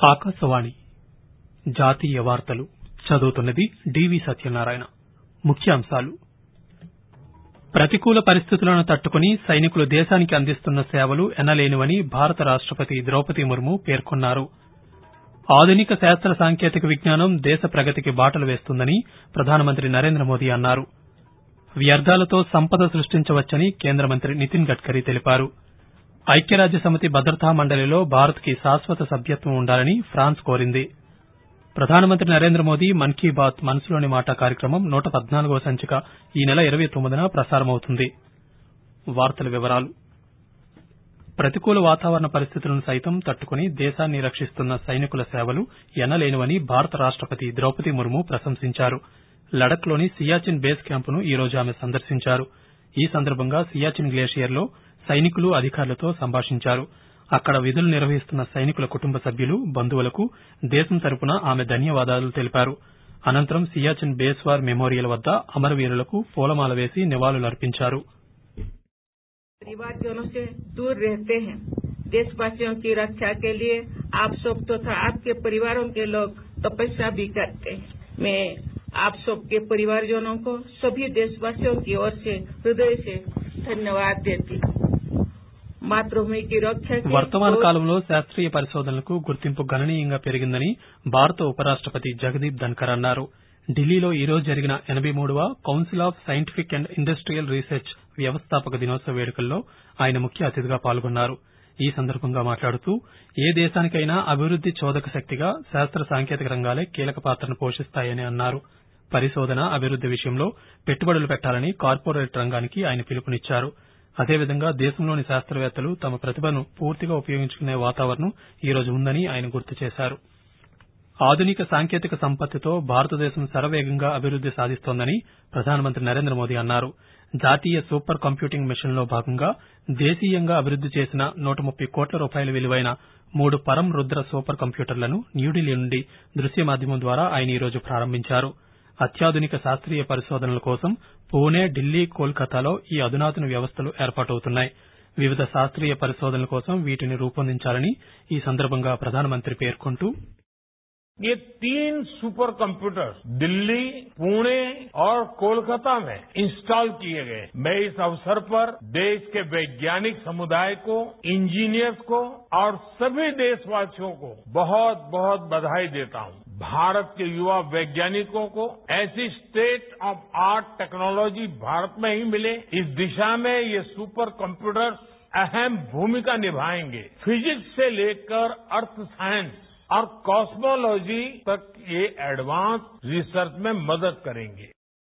ఆకాశవాణి జాతీయ వార్తలు చదువుతున్నది డివి సత్యనారాయణ ముఖ్యాంశాలు ప్రతికూల పరిస్థితులను తట్టుకుని సైనికులు దేశానికి అందిస్తున్న సేవలు ఎనలేనివని భారత రాష్టపతి ద్రౌపది ముర్ము పేర్కొన్నారు ఆధునిక శాస్త్ర సాంకేతిక విజ్ఞానం దేశ ప్రగతికి బాటలు వేస్తుందని ప్రధానమంత్రి నరేంద్ర మోదీ అన్నారు వ్యర్థాలతో సంపద సృష్టించవచ్చని కేంద్ర మంత్రి నితిన్ గడ్కరీ తెలిపారు ఐక్యరాజ్యసమితి భద్రతా మండలిలో భారత్ కి శాశ్వత సభ్యత్వం ఉండాలని ఫ్రాన్స్ కోరింది ప్రధానమంత్రి నరేంద్ర మోదీ మన్ కీ బాత్ మనసులోని మాట కార్యక్రమం నూట పద్నాలుగవ సంచిక ఈ నెల ఇరవై తొమ్మిదిన ప్రసారమవుతుంది ప్రతికూల వాతావరణ పరిస్థితులను సైతం తట్టుకుని దేశాన్ని రక్షిస్తున్న సైనికుల సేవలు ఎనలేనివని భారత రాష్టపతి ద్రౌపది ముర్ము ప్రశంసించారు లడక్ లోని సియాచిన్ బేస్ క్యాంపును ఈ రోజు ఆమె సందర్శించారు ఈ సందర్భంగా సియాచిన్ గ్లేషియర్ లో సైనికులు అధికారులతో సంభాషించారు అక్కడ విధులు నిర్వహిస్తున్న సైనికుల కుటుంబ సభ్యులు బంధువులకు దేశం తరపున ఆమె ధన్యవాదాలు తెలిపారు అనంతరం సియాచిన్ బేస్ వార్ మెమోరియల్ వద్ద అమరవీరులకు పూలమాల వేసి నివాళులర్పించారు परिवारजनों से दूर रहते हैं देशवासियों की रक्षा के लिए आप सब तथा आपके परिवारों के लोग तपस्या भी करते हैं मैं आप सबके परिवारजनों को सभी देशवासियों की ओर से हृदय से धन्यवाद देती हूँ మాతృభూమి की रक्षा के వర్తమాన दो- కాలంలో శాస్త్రీయ పరిశోధనలకు గుర్తింపు గణనీయంగా పెరిగిందని భారత ఉపరాష్టపతి జగదీప్ ధన్కర్ అన్నారు ఢిల్లీలో ఈ రోజు జరిగిన ఎనబై మూడవ council of scientific and industrial research వ్యవస్థాపక దినోత్సవ వేడుకల్లో ఆయన ముఖ్య అతిథిగా పాల్గొన్నారు ఈ సందర్భంగా మాట్లాడుతూ ఏ దేశానికైనా అభివృద్ది చోదక శక్తిగా శాస్త్ర సాంకేతిక రంగాలే కీలక పాత్రను పోషిస్తాయని అన్నారు పరిశోధన అభివృద్ది విషయంలో పెట్టుబడులు పెట్టాలని కార్పొరేట్ రంగానికి ఆయన పిలుపునిచ్చారు అదేవిధంగా దేశంలోని శాస్త్రవేత్తలు తమ ప్రతిభను పూర్తిగా ఉపయోగించుకునే వాతావరణం ఈ రోజు ఉందని ఆయన గుర్తు చేశారు ఆధునిక సాంకేతిక సంపత్తితో భారతదేశం శరవేగంగా అభివృద్ది సాధిస్తోందని ప్రధానమంత్రి నరేంద్ర మోదీ అన్నారు జాతీయ సూపర్ కంప్యూటింగ్ మిషన్ లో భాగంగా దేశీయంగా అభివృద్ది చేసిన నూట ముప్పై కోట్ల రూపాయల విలువైన మూడు పరం రుద్ర సూపర్ కంప్యూటర్లను న్యూఢిల్లీ నుండి దృశ్య మాధ్యమం ద్వారా ఆయన ఈ రోజు ప్రారంభించారు అత్యాధునిక శాస్త్రీయ పరిశోధనల కోసం పూణే ఢిల్లీ కోల్కతాలో ఈ అధునాతన వ్యవస్థలు ఏర్పాటవుతున్నాయి వివిధ శాస్త్రీయ పరిశోధనల కోసం వీటిని రూపొందించాలని ఈ సందర్భంగా ప్రధానమంత్రి పేర్కొంటూ ये तीन सुपर कंप्यूटर्स दिल्ली पुणे और कोलकाता में इंस्टॉल किए गए मैं इस अवसर पर देश के वैज्ञानिक समुदाय को इंजीनियर्स को और सभी देशवासियों को बहुत बहुत बधाई देता हूं भारत के युवा वैज्ञानिकों को ऐसी state of art technology Bharat में ही मिले इस दिशा में ये सुपर कंप्यूटर्स अहम भूमिका निभाएंगे फिजिक्स से लेकर अर्थ साइंस और कॉस्मोलॉजी तक ये एडवांस रिसर्च में मदद करेंगे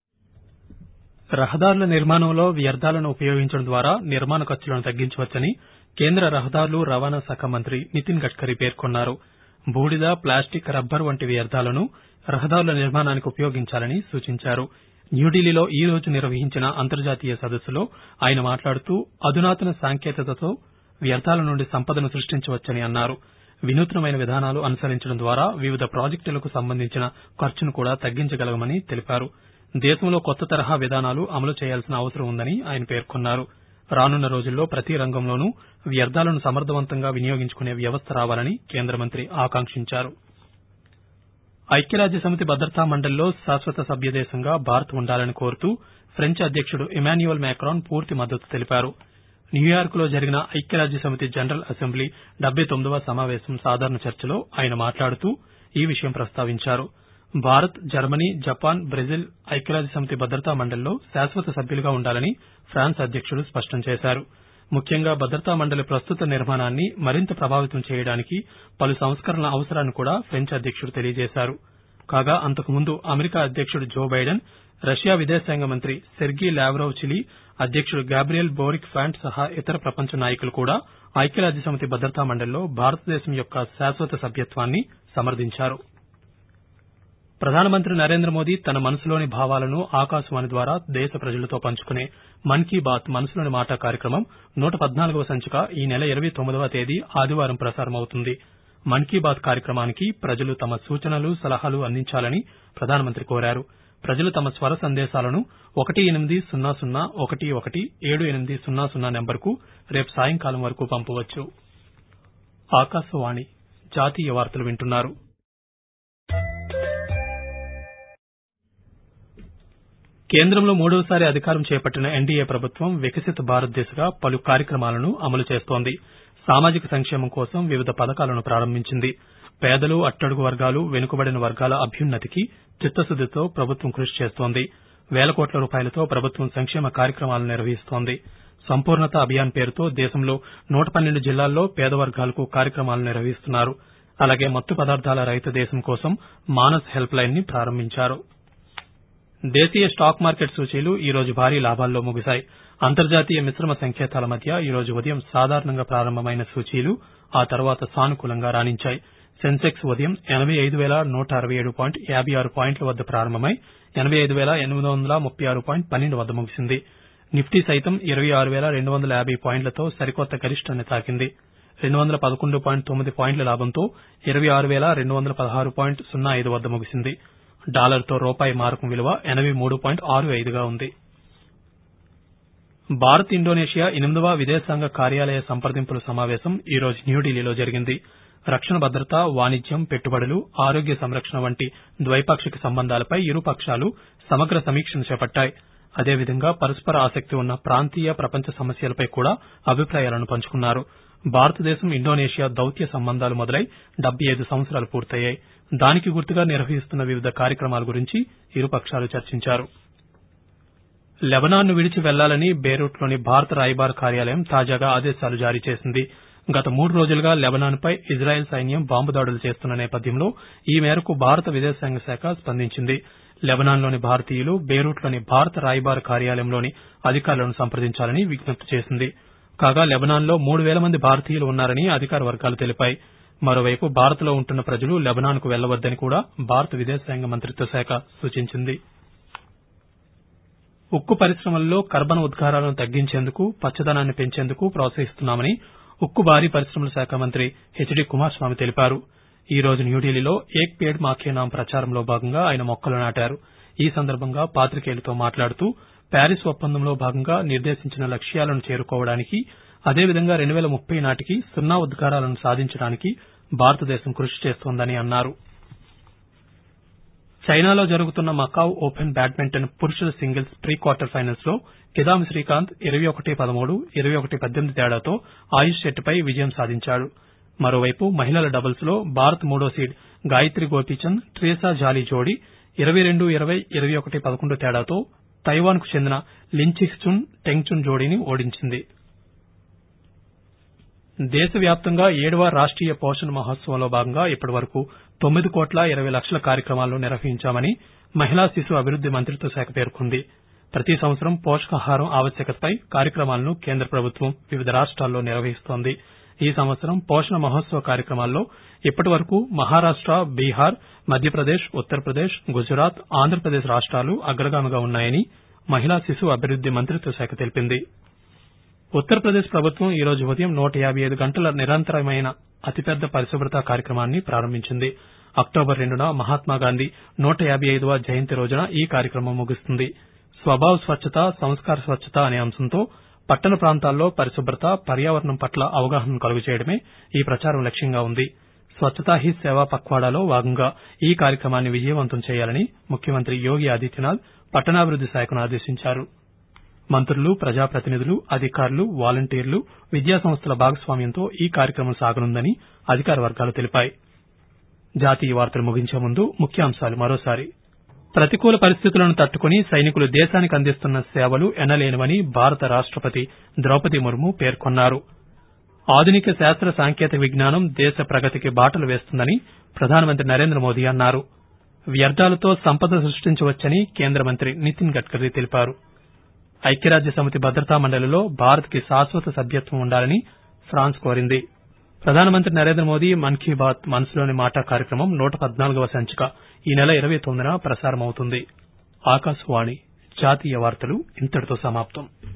రహదారుల నిర్మాణంలో వ్యర్థాలను ఉపయోగించడం ద్వారా నిర్మాణ ఖర్చులను తగ్గించవచ్చని కేంద్ర రహదారులు రవాణా శాఖ మంత్రి నితిన్ గడ్కరీ పేర్కొన్నారు బూడిద ప్లాస్టిక్ రబ్బర్ వంటి వ్యర్థాలను రహదారుల నిర్మాణానికి ఉపయోగించాలని సూచించారు న్యూఢిల్లీలో ఈ రోజు నిర్వహించిన అంతర్జాతీయ సదస్సులో ఆయన మాట్లాడుతూ అధునాతన సాంకేతికతతో వ్యర్థాల నుండి సంపదను సృష్టించవచ్చని అన్నారు వినూత్నమైన విధానాలు అనుసరించడం ద్వారా వివిధ ప్రాజెక్టులకు సంబంధించిన ఖర్చును కూడా తగ్గించగలమని తెలిపారు దేశంలో కొత్త తరహా విధానాలు అమలు చేయాల్సిన అవసరం ఉందని ఆయన పేర్కొన్నారు రానున్న రోజుల్లో ప్రతి రంగంలోనూ వ్యర్థాలను సమర్థవంతంగా వినియోగించుకునే వ్యవస్థ రావాలని కేంద్ర మంత్రి ఆకాంక్షించారు ఐక్యరాజ్య సమితి భద్రతా మండలిలో శాశ్వత సభ్యదేశంగా భారత్ ఉండాలని కోరుతూ ఫ్రెంచ్ అధ్యక్షుడు ఇమాన్యుయల్ మ్యాక్రాన్ పూర్తి మద్దతు తెలిపారు న్యూయార్క్ లో జరిగిన ఐక్యరాజ్య సమితి జనరల్ అసెంబ్లీ డెబ్బై తొమ్మిదవ సమావేశం సాధారణ చర్చలో ఆయన మాట్లాడుతూ ఈ విషయం ప్రస్తావించారు భారత్ జర్మనీ జపాన్ బ్రెజిల్ ఐక్యరాజ్య సమితి భద్రతా మండలిలో శాశ్వత సభ్యులుగా ఉండాలని ఫ్రాన్స్ అధ్యక్షుడు స్పష్టం చేశారు ముఖ్యంగా భద్రతా మండలి ప్రస్తుత నిర్మాణాన్ని మరింత ప్రభావితం చేయడానికి పలు సంస్కరణల అవసరాన్ని కూడా ఫ్రెంచ్ అధ్యక్షుడు తెలియజేశారు కాగా అంతకుముందు అమెరికా అధ్యక్షుడు జో బైడెన్ రష్యా విదేశాంగ మంత్రి సెర్గీ లావ్రోవ్ చిలీ అధ్యక్షుడు గాబ్రియల్ బోరిక్ ఫ్యాంట్ సహా ఇతర ప్రపంచ నాయకులు కూడా ఐక్యరాజ్య సమితి భద్రతా మండలిలో భారతదేశం యొక్క శాశ్వత సభ్యత్వాన్ని సమర్థించారు ప్రధానమంత్రి నరేంద్ర మోదీ తన మనసులోని భావాలను ఆకాశవాణి ద్వారా దేశ ప్రజలతో పంచుకునే మన్ కీ బాత్ మనసులోని మాట కార్యక్రమం నూట పద్నాలుగవ సంచిక ఈ నెల ఇరవై తొమ్మిదవ తేదీ ఆదివారం ప్రసారమవుతుంది మన్ కీ బాత్ కార్యక్రమానికి ప్రజలు తమ సూచనలు సలహాలు అందించాలని ప్రధానమంత్రి కోరారు ప్రజలు తమ స్వర సందేశాలను ఒకటి ఎనిమిది సున్నా సున్నా ఒకటి ఒకటి ఏడు ఎనిమిది సున్నా సున్నా నెంబర్కు రేపు సాయంకాలం వరకు పంపవచ్చు ఆకాశవాణి జాతీయ వార్తలు వింటున్నారు కేంద్రంలో మూడవసారి అధికారం చేపట్టిన ఎన్డీఏ ప్రభుత్వం వికసిత్ భారత్ దిశగా పలు కార్యక్రమాలను అమలు చేస్తోంది సామాజిక సంక్షేమం కోసం వివిధ పథకాలను ప్రారంభించింది పేదలు అట్టడుగు వర్గాలు వెనుకబడిన వర్గాల అభ్యున్నతికి చిత్తశుద్దితో ప్రభుత్వం కృషి చేస్తోంది వేల కోట్ల రూపాయలతో ప్రభుత్వం సంక్షేమ కార్యక్రమాలను నిర్వహిస్తోంది సంపూర్ణత అభియాన్ పేరుతో దేశంలో నూట పన్నెండు జిల్లాల్లో పేద వర్గాలకు కార్యక్రమాలు నిర్వహిస్తున్నారు అలాగే మత్తు పదార్థాల రహిత దేశం కోసం మానస్ హెల్ప్ లైన్ ని ప్రారంభించారు దేశీయ స్టాక్ మార్కెట్ సూచీలు ఈ రోజు భారీ లాభాల్లో ముగిశాయి అంతర్జాతీయ మిశ్రమ సంకేతాల మధ్య ఈ రోజు ఉదయం సాధారణంగా ప్రారంభమైన సూచీలు ఆ తర్వాత సానుకూలంగా రాణించాయి సెన్సెక్స్ ఉదయం ఎనబై ఐదు వేల నూట అరవై ఏడు పాయింట్ యాబై ఆరు పాయింట్ల వద్ద ప్రారంభమై ఎనబై ఐదు వేల ఎనిమిది వందల ముప్పై ఆరు పాయింట్ పన్నెండు వద్ద ముగిసింది నిఫ్టీ సైతం ఇరవై ఆరు వేల రెండు వందల యాభై పాయింట్లతో సరికొత్త గరిష్టాన్ని తాకింది రెండు వందల పదకొండు పాయింట్ తొమ్మిది పాయింట్ల లాభంతో ఇరవై ఆరు వేల రెండు వందల పదహారు పాయింట్ సున్నా ఐదు వద్ద ముగిసింది డాలర్తో రూపాయి మారకం విలువ ఎనబై మూడు పాయింట్ ఆరు ఐదుగా ఉంది భారత్ ఇండోనేషియా ఎనిమిదవ విదేశాంగ కార్యాలయ సంప్రదింపుల సమావేశం ఈ రోజు న్యూఢిల్లీలో జరిగింది రక్షణ భద్రత వాణిజ్యం పెట్టుబడులు ఆరోగ్య సంరక్షణ వంటి ద్వైపాక్షిక సంబంధాలపై ఇరు పక్షాలు సమగ్ర సమీక్షను చేపట్టాయి అదేవిధంగా పరస్పర ఆసక్తి ఉన్న ప్రాంతీయ ప్రపంచ సమస్యలపై కూడా అభిప్రాయాలను పంచుకున్నారు భారతదేశం ఇండోనేషియా దౌత్య సంబంధాలు మొదలై డెబ్బై ఐదు సంవత్సరాలు పూర్తయ్యాయి దానికి గుర్తుగా నిర్వహిస్తున్న వివిధ కార్యక్రమాల గురించి ఇరు పక్షాలు చర్చించారు లెబనాన్ను విడిచి వెళ్లాలని బేరూట్లోని భారత రాయబార కార్యాలయం తాజాగా ఆదేశాలు జారీ చేసింది గత మూడు రోజులుగా లెబనాన్పై ఇజ్రాయెల్ సైన్యం బాంబు దాడులు చేస్తున్న నేపథ్యంలో ఈ మేరకు భారత విదేశాంగ శాఖ స్పందించింది లెబనాన్లోని భారతీయులు బేరూట్లోని భారత రాయబార కార్యాలయంలోని అధికారులను సంప్రదించాలని విజ్ఞప్తి చేసింది కాగా లెబనాన్లో మూడు వేల మంది భారతీయులు ఉన్నారని అధికార వర్గాలు తెలిపాయి మరోవైపు భారత్లో ఉంటున్న ప్రజలు లెబనాన్కు వెళ్లవద్దని కూడా భారత విదేశాంగ మంత్రిత్వ శాఖ సూచించింది ఉక్కు పరిశ్రమల్లో కర్బన ఉద్గారాలను తగ్గించేందుకు పచ్చదనాన్ని పెంచేందుకు ప్రోత్సహిస్తున్నామని ఉక్కు భారీ పరిశ్రమల శాఖ మంత్రి హెచ్డి కుమారస్వామి తెలిపారు ఈ రోజు న్యూఢిల్లీలో ఏక్ పేడ్ మాకే నామ్ ప్రచారంలో భాగంగా ఆయన మొక్కలు నాటారు ఈ సందర్భంగా పాతికేయులతో మాట్లాడుతూ ప్యారిస్ ఒప్పందంలో భాగంగా నిర్దేశించిన లక్ష్యాలను చేరుకోవడానికి అదేవిధంగా రెండు వేల ముప్పై నాటికి సున్నా ఉద్గారాలను సాధించడానికి భారతదేశం కృషి చేస్తోందని అన్నారు చైనాలో జరుగుతున్న మకావ్ ఓపెన్ బ్యాడ్మింటన్ పురుషుల సింగిల్స్ ప్రీ క్వార్టర్ ఫైనల్స్ లో కిదాంబి శ్రీకాంత్ ఇరవై ఒకటి పదమూడు ఇరవై ఒకటి పద్దెనిమిది తేడాతో ఆయుష్ శెట్టిపై విజయం సాధించాడు మరోవైపు మహిళల డబుల్స్ లో భారత్ మూడో సీడ్ గాయత్రి గోపీచంద్ ట్రేసా జాలీ జోడీ ఇరవై రెండు ఇరవై ఇరవై ఒకటి పదకొండు తేడాతో తైవాన్ కు చెందిన లిన్చిక్చున్ టెంగ్చున్ జోడీని ఓడించింది దేశవ్యాప్తంగా ఏడవ రాష్టీయ పోషణ మహోత్సవంలో భాగంగా ఇప్పటి వరకు తొమ్మిది కోట్ల ఇరవై లక్షల కార్యక్రమాలను నిర్వహించామని మహిళా శిశు అభివృద్ది మంత్రిత్వ శాఖ పేర్కొంది ప్రతి సంవత్సరం పోషకాహారం ఆవశ్యకతపై కార్యక్రమాలను కేంద్ర ప్రభుత్వం వివిధ రాష్ట్రాల్లో నిర్వహిస్తోంది ఈ సంవత్సరం పోషణ మహోత్సవ కార్యక్రమాల్లో ఇప్పటి వరకు మహారాష్ట బీహార్ మధ్యప్రదేశ్ ఉత్తరప్రదేశ్ గుజరాత్ ఆంధ్రప్రదేశ్ రాష్ట్రాలు అగ్రగామిగా ఉన్నాయని మహిళా శిశు అభివృద్ది మంత్రిత్వ శాఖ తెలిపింది ఉత్తరప్రదేశ్ ప్రభుత్వం ఈ రోజు ఉదయం నూట యాబై ఐదు గంటల నిరంతరమైన అతిపెద్ద పరిశుభ్రత కార్యక్రమాన్ని ప్రారంభించింది అక్టోబర్ రెండున మహాత్మాగాంధీ నూట యాబై ఐదవ జయంతి రోజున ఈ కార్యక్రమం ముగుస్తుంది స్వభావ్ స్వచ్ఛత సంస్కార స్వచ్ఛత అనే అంశంతో పట్టణ ప్రాంతాల్లో పరిశుభ్రత పర్యావరణం పట్ల అవగాహన కలుగచేయడమే ఈ ప్రచారం లక్ష్యంగా ఉంది స్వచ్ఛతా హీ సేవా పక్వాడాలో భాగంగా ఈ కార్యక్రమాన్ని విజయవంతం చేయాలని ముఖ్యమంత్రి యోగి ఆదిత్యనాథ్ పట్టణాభివృద్ది శాఖను ఆదేశించారు మంత్రులు ప్రజాప్రతినిధులు అధికారులు వాలంటీర్లు విద్యా సంస్థల భాగస్వామ్యంతో ఈ కార్యక్రమం సాగనుందని అధికార వర్గాలు తెలిపాయి జాతీయ వార్తలు ముగించే ముందు ముఖ్యాంశాలు మరోసారి ప్రతికూల పరిస్థితులను తట్టుకుని సైనికులు దేశానికి అందిస్తున్న సేవలు ఎనలేనివని భారత రాష్టపతి ద్రౌపది ముర్ము పేర్కొన్నారు ఆధునిక శాస్త్ర సాంకేతిక విజ్ఞానం దేశ ప్రగతికి బాటలు వేస్తుందని ప్రధానమంత్రి నరేంద్ర మోదీ అన్నారు వ్యర్థాలతో సంపద సృష్టించవచ్చని కేంద్ర మంత్రి నితిన్ గడ్కరీ తెలిపారు ఐక్యరాజ్య సమితి భద్రతా మండలిలో భారత్ కి శాశ్వత సభ్యత్వం ఉండాలని ఫ్రాన్స్ కోరింది ప్రధానమంత్రి నరేంద్ర మోదీ మన్ కీ బాత్ మనసులోని మాట కార్యక్రమం నూట పద్నాలుగవ సంచిక ఈ నెల ఇరవై తొమ్మిదిన ప్రసారమవుతుంది ఆకాశవాణి జాతీయ వార్తలు ఇంతటితో సమాప్తం